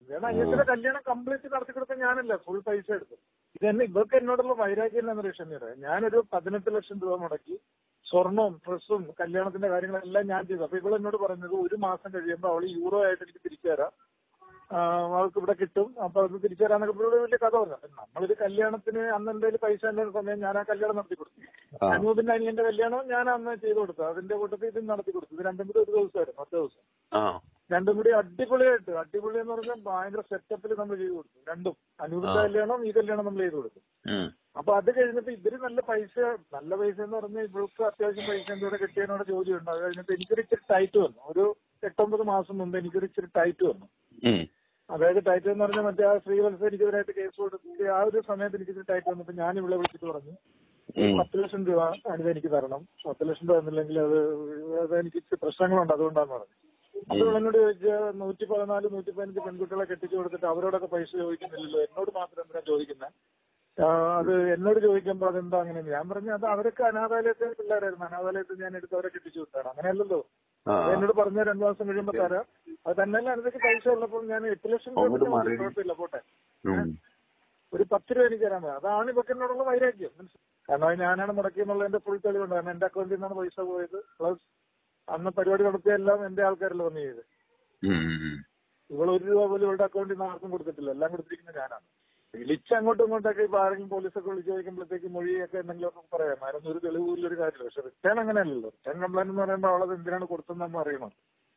കാരണം അനിയത്തിന്റെ കല്യാണം കംപ്ലീറ്റ് നടത്തി കൊടുത്ത ഞാനല്ല ഫുൾ പൈസ എടുത്തു ഇതെന്നെ ഇവർക്ക് എന്നോടുള്ള വൈരാഗ്യം എന്നാന്ന് ലക്ഷ്മിയുടെ ഞാനൊരു പതിനെട്ട് ലക്ഷം രൂപ മുടക്കി സ്വർണവും ഡ്രസ്സും കല്യാണത്തിന്റെ കാര്യങ്ങളെല്ലാം ഞാൻ ചെയ്തു അപ്പൊ ഇവൾ എന്നോട് പറഞ്ഞത് ഒരു മാസം കഴിയുമ്പോൾ അവൾ യൂറോ ആയിട്ട് എനിക്ക് തിരിച്ചു തരാം ആ, അവൾക്ക് ഇവിടെ കിട്ടും അപ്പൊ അത് തിരിച്ചു തരാന്നൊക്കെ ഇവിടെ വലിയ കഥ പറഞ്ഞു അപ്പൊ നമ്മളൊരു കല്യാണത്തിന് അന്ന് എന്തെങ്കിലും പൈസ ഉള്ള സമയം ഞാൻ ആ കല്യാണം നടത്തി കൊടുത്തു ആ. അനൂപിന്റെ അനിയന്റെ കല്യാണവും ഞാൻ അന്ന് ചെയ്തു കൊടുത്തു അതിന്റെ കൂട്ടത്തിൽ ഇത് നടത്തി കൊടുത്തു ഇത് രണ്ടും കൂടി ഒരു ദിവസമായിരുന്നു ഒറ്റ ദിവസം ആ രണ്ടും കൂടി അടിപൊളിയായിട്ട് അടിപൊളി എന്ന് പറഞ്ഞാൽ ഭയങ്കര സെറ്റപ്പിൽ നമ്മൾ ചെയ്തു കൊടുത്തു രണ്ടും അനൂപിന്റെ ആ. കല്യാണം ഈ കല്യാണം നമ്മൾ ചെയ്തു കൊടുത്തു ഉം. അപ്പൊ അത് കഴിഞ്ഞപ്പോ ഇവര് നല്ല പൈസ നല്ല പൈസ എന്ന് പറഞ്ഞാൽ ഇവൾക്ക് അത്യാവശ്യം പൈസ എന്തോടെ കിട്ടിയതിനോട് ജോലിയുണ്ട് അത് കഴിഞ്ഞിട്ട് എനിക്കൊരു ഇച്ചിരി ടൈറ്റ് വന്നു ഒരു എട്ടൊമ്പത് മാസം മുമ്പ് എനിക്കൊരു ഇച്ചിരി ടൈറ്റ് വന്നു ഉം. അതായത് ടൈറ്റ് എന്ന് പറഞ്ഞാൽ മറ്റേ ആ ശ്രീവത്സ എനിക്കെതിരായിട്ട് കേസ് കൊടുത്തിട്ട് ആ ഒരു സമയത്ത് എനിക്ക് ടൈറ്റ് വന്നപ്പോ ഞാൻ ഇവിടെ വിളിച്ചിട്ട് പറഞ്ഞു ഉം. പത്ത് ലക്ഷം രൂപ അനിത എനിക്ക് തരണം പത്ത് ലക്ഷം രൂപ തന്നില്ലെങ്കിൽ അത് അത് എനിക്ക് ഇച്ചിരി പ്രശ്നങ്ങളുണ്ട് അതുകൊണ്ടാന്ന് പറഞ്ഞു അപ്പൊ ഉം. എന്നോട് ചോദിച്ച നൂറ്റി പതിനാല് നൂറ്റി പതിനഞ്ച് പെൺകുട്ടികളെ കെട്ടിച്ചു കൊടുത്തിട്ട് അവരോടൊക്കെ പൈസ ചോദിക്കുന്നില്ലല്ലോ എന്നോട് മാത്രം എന്തിനാ ചോദിക്കുന്നത് അത് എന്നോട് ചോദിക്കുമ്പോൾ അതെന്താ അങ്ങനെ ഞാൻ പറഞ്ഞു അത് അവരൊക്കെ അനാഥാലയത്തിലെ പിള്ളേരായിരുന്നു അനാഥാലയത്തിൽ ഞാൻ എടുത്ത് അവരെ കെട്ടിച്ചു വിട്ടാണ് അങ്ങനെയല്ലല്ലോ ആ. അത് എന്നോട് പറഞ്ഞ രണ്ടു മാസം കഴിയുമ്പോ തരാം അത് തന്നെയല്ല അതിനൊക്കെ പൈസ ഉള്ളപ്പോൾ ഞാൻ എട്ട് ലക്ഷം രൂപ അങ്ങോട്ട് കൊടുത്താൽ മതി, മാറി. കുഴപ്പമില്ല പോട്ടെ ഉം. ഒരു പത്ത് രൂപ എനിക്ക് തരാൻ പറ്റും അതാണ് ഇവർക്ക് എന്നോടുള്ള വൈരാഗ്യം മനസ്സിലായോ? കാരണം അത് ഞാനാണ് മുടക്കിയെന്നുള്ളതിന്റെ ഫുൾ തെളിവുണ്ട് കാരണം എന്റെ അക്കൗണ്ടിൽ നിന്നാണ് പൈസ പോയത് പ്ലസ് അന്ന് പരിപാടി നടത്തിയ എല്ലാം എന്റെ ആൾക്കാരല്ലേ വന്ന് ചെയ്ത് ഉം. ഉം. ഇവൾ ഒരു രൂപ പോലും ഇവളുടെ അക്കൗണ്ടിൽ നിന്ന് ആർക്കും കൊടുത്തിട്ടില്ല എല്ലാം കൊടുത്തിരിക്കുന്നത് ഞാനാണ് വിളിച്ച് അങ്ങോട്ടും ഇങ്ങോട്ടൊക്കെ ഇപ്പൊ ആരെങ്കിലും പോലീസൊക്കെ വിളിച്ച് ചോദിക്കുമ്പോഴത്തേക്ക് മൊഴിയൊക്കെ എന്തെങ്കിലുമൊക്കെ പറയാം ആരൊന്നും ഒരു തെളിവ് പോലും ഒരു കാര്യമില്ല പക്ഷെ റിട്ടേൺ അങ്ങനെയല്ലല്ലോ റിട്ടേൺ കംപ്ലൈന്റ് എന്ന് പറയുമ്പോൾ അവളത് എന്തിനാണ് കൊടുത്തതെന്ന് നമ്മൾ അറിയണം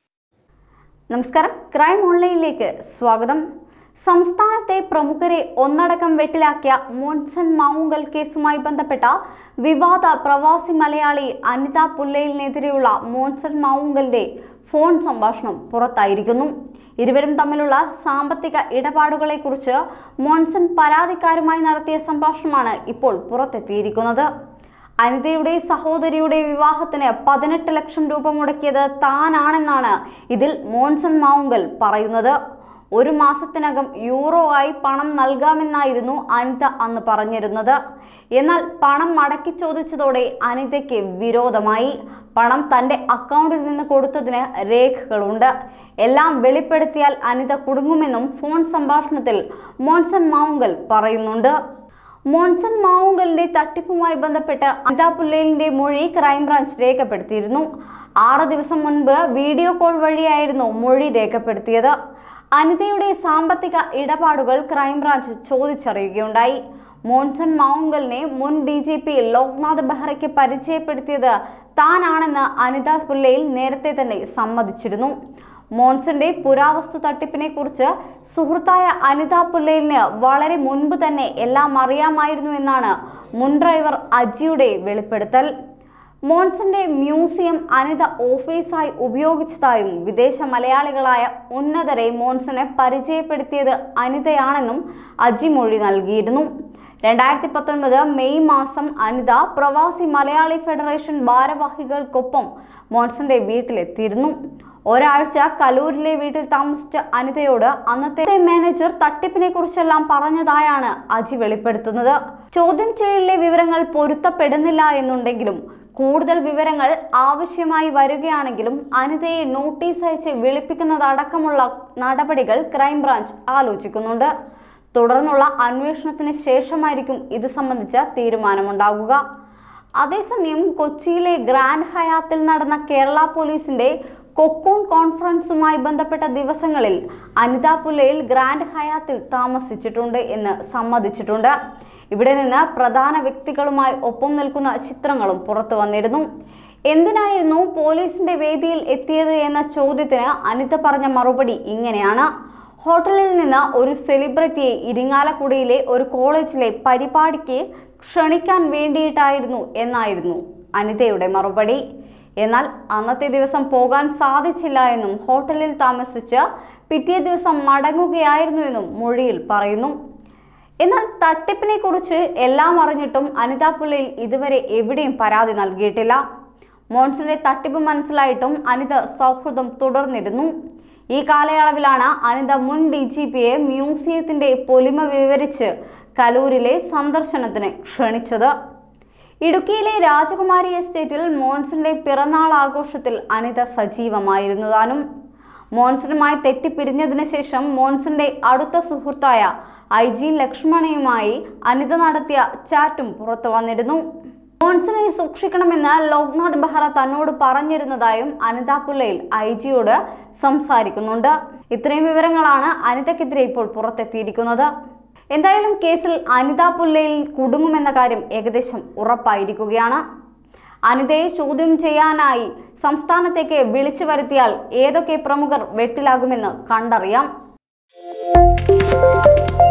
നമസ്കാരം ക്രൈം ഓൺലൈനിലേക്ക് സ്വാഗതം സംസ്ഥാനത്തെ പ്രമുഖരെ ഒന്നടക്കം വെട്ടിലാക്കിയ മോൻസൺ മാവുങ്കൽ കേസുമായി ബന്ധപ്പെട്ട വിവാദ പ്രവാസി മലയാളി അനിത പുല്ലയിലിനെതിരെയുള്ള മോൻസൺ മാവുങ്കലിന്റെ ഫോൺ സംഭാഷണം പുറത്തായിരിക്കുന്നു ഇരുവരും തമ്മിലുള്ള സാമ്പത്തിക ഇടപാടുകളെക്കുറിച്ച് മോൻസൺ പരാതിക്കാരുമായി നടത്തിയ സംഭാഷണമാണ് ഇപ്പോൾ പുറത്തെത്തിയിരിക്കുന്നത് അനിതയുടെ സഹോദരിയുടെ വിവാഹത്തിന് പതിനെട്ട് ലക്ഷം രൂപ മുടക്കിയത് താനാണെന്നാണ് ഇതിൽ മോൻസൺ മാവുങ്കൽ പറയുന്നത് ഒരു മാസത്തിനകം യൂറോ ആയി പണം നൽകാമെന്നായിരുന്നു അനിത അന്ന് പറഞ്ഞിരുന്നത് എന്നാൽ പണം മടക്കി ചോദിച്ചതോടെ അനിതയ്ക്ക് വിരോധമായി പണം തന്റെ അക്കൗണ്ടിൽ നിന്ന് കൊടുത്തതിന് രേഖകളുണ്ട് എല്ലാം വെളിപ്പെടുത്തിയാൽ അനിത കുടുങ്ങുമെന്നും ഫോൺ സംഭാഷണത്തിൽ മോൻസൺ മാവുങ്കൽ പറയുന്നുണ്ട് മോൺസൺ മാവുങ്കലിന്റെ തട്ടിപ്പുമായി ബന്ധപ്പെട്ട് അനിത പുല്ലയിലിന്റെ മൊഴി ക്രൈംബ്രാഞ്ച് രേഖപ്പെടുത്തിയിരുന്നു ആറ് ദിവസം മുൻപ് വീഡിയോ കോൾ വഴിയായിരുന്നു മൊഴി രേഖപ്പെടുത്തിയത് അനിതയുടെ സാമ്പത്തിക ഇടപാടുകൾ ക്രൈംബ്രാഞ്ച് ചോദിച്ചറിയുകയുണ്ടായി മോൺസൺ മാവുങ്കലിനെ മുൻ ഡി ജി പി ലോക്നാഥ് ബെഹ്റയ്ക്ക് പരിചയപ്പെടുത്തിയത് താനാണെന്ന് അനിത പുല്ലയിൽ നേരത്തെ തന്നെ സമ്മതിച്ചിരുന്നു മോൺസന്റെ പുരാവസ്തു തട്ടിപ്പിനെ കുറിച്ച് സുഹൃത്തായ അനിത പുല്ലയിലിന് വളരെ മുൻപ് തന്നെ എല്ലാം അറിയാമായിരുന്നു എന്നാണ് മുൻ ഡ്രൈവർ അജിയുടെ വെളിപ്പെടുത്തൽ മോൺസന്റെ മ്യൂസിയം അനിത ഓഫീസായി ഉപയോഗിച്ചതായും വിദേശ മലയാളികളായ ഉന്നതരെ മോൺസനെ പരിചയപ്പെടുത്തിയത് അനിതയാണെന്നും അജി മൊഴി നൽകിയിരുന്നു രണ്ടായിരത്തി പത്തൊൻപത് മെയ് മാസം അനിത പ്രവാസി മലയാളി ഫെഡറേഷൻ ഭാരവാഹികൾക്കൊപ്പം മോൺസന്റെ വീട്ടിലെത്തിയിരുന്നു ഒരാഴ്ച കലൂരിലെ വീട്ടിൽ താമസിച്ച അനിതയോട് അന്നത്തെ മാനേജർ തട്ടിപ്പിനെ കുറിച്ചെല്ലാം പറഞ്ഞതായാണ് അജി വെളിപ്പെടുത്തുന്നത് ചോദ്യം ചെയ്യലിലെ വിവരങ്ങൾ പൊരുത്തപ്പെടുന്നില്ല എന്നുണ്ടെങ്കിലും കൂടുതൽ വിവരങ്ങൾ ആവശ്യമായി വരികയാണെങ്കിലും അനിതയെ നോട്ടീസ് അയച്ച് വിളിപ്പിക്കുന്നതടക്കമുള്ള നടപടികൾ ക്രൈംബ്രാഞ്ച് ആലോചിക്കുന്നുണ്ട് തുടർന്നുള്ള അന്വേഷണത്തിന് ശേഷമായിരിക്കും ഇത് സംബന്ധിച്ച തീരുമാനമുണ്ടാകുക അതേസമയം കൊച്ചിയിലെ ഗ്രാൻഡ് ഹയാത്തിൽ നടന്ന കേരള പോലീസിന്റെ കൊക്കൂൺ കോൺഫറൻസുമായി ബന്ധപ്പെട്ട ദിവസങ്ങളിൽ അനിത പുല്ലയിൽ ഗ്രാൻഡ് ഹയാത്തിൽ താമസിച്ചിട്ടുണ്ട് എന്ന് സമ്മതിച്ചിട്ടുണ്ട് ഇവിടെ നിന്ന് പ്രധാന വ്യക്തികളുമായി ഒപ്പം നിൽക്കുന്ന ചിത്രങ്ങളും പുറത്തു വന്നിരുന്നു എന്തിനായിരുന്നു പോലീസിന്റെ വേദിയിൽ എത്തിയത് എന്ന ചോദ്യത്തിന് അനിത പറഞ്ഞ മറുപടി ഇങ്ങനെയാണ് ഹോട്ടലിൽ നിന്ന് ഒരു സെലിബ്രിറ്റിയെ ഇരിങ്ങാലക്കുടയിലെ ഒരു കോളേജിലെ പരിപാടിക്ക് ക്ഷണിക്കാൻ വേണ്ടിയിട്ടായിരുന്നു എന്നായിരുന്നു അനിതയുടെ മറുപടി എന്നാൽ അന്നത്തെ ദിവസം പോകാൻ സാധിച്ചില്ല എന്നും ഹോട്ടലിൽ താമസിച്ച് പിറ്റേ ദിവസം മടങ്ങുകയായിരുന്നു എന്നും മൊഴിയിൽ പറയുന്നു എന്നാൽ തട്ടിപ്പിനെ കുറിച്ച് എല്ലാം അറിഞ്ഞിട്ടും അനിത പുല്ലയിൽ ഇതുവരെ എവിടെയും പരാതി നൽകിയിട്ടില്ല മോൺസന്റെ തട്ടിപ്പ് മനസ്സിലായിട്ടും അനിത സൗഹൃദം തുടർന്നിരുന്നു ഈ കാലയളവിലാണ് അനിത മുൻ ഡി ജി പിയെ മ്യൂസിയത്തിന്റെ പൊലിമ വിവരിച്ച് കലൂരിലെ സന്ദർശനത്തിന് ക്ഷണിച്ചത് ഇടുക്കിയിലെ രാജകുമാരി എസ്റ്റേറ്റിൽ മോൺസന്റെ പിറന്നാൾ ആഘോഷത്തിൽ അനിത സജീവമായിരുന്നു താനും മോൻസനുമായി തെറ്റിപ്പിരിഞ്ഞതിനു ശേഷം മോൻസന്റെ അടുത്ത സുഹൃത്തായ ഐ ജി ലക്ഷ്മണയുമായി അനിത നടത്തിയ ചാറ്റും പുറത്തു വന്നിരുന്നു മോൻസനെ സൂക്ഷിക്കണമെന്ന് ലോക്നാഥ് ബെഹ്റ തന്നോട് പറഞ്ഞിരുന്നതായും അനിത പുല്ലയിൽ ഐ ജിയോട് സംസാരിക്കുന്നുണ്ട് ഇത്രയും വിവരങ്ങളാണ് അനിതയ്ക്കെതിരെ ഇപ്പോൾ പുറത്തെത്തിയിരിക്കുന്നത് എന്തായാലും കേസിൽ അനിത പുല്ലയിൽ കുടുങ്ങുമെന്ന കാര്യം ഏകദേശം ഉറപ്പായിരിക്കുകയാണ് അനിതയെ ചോദ്യം ചെയ്യാനായി സംസ്ഥാനത്തേക്ക് വിളിച്ചു വരുത്തിയാൽ ഏതൊക്കെ പ്രമുഖർ വെട്ടിലാകുമെന്ന് കണ്ടറിയാം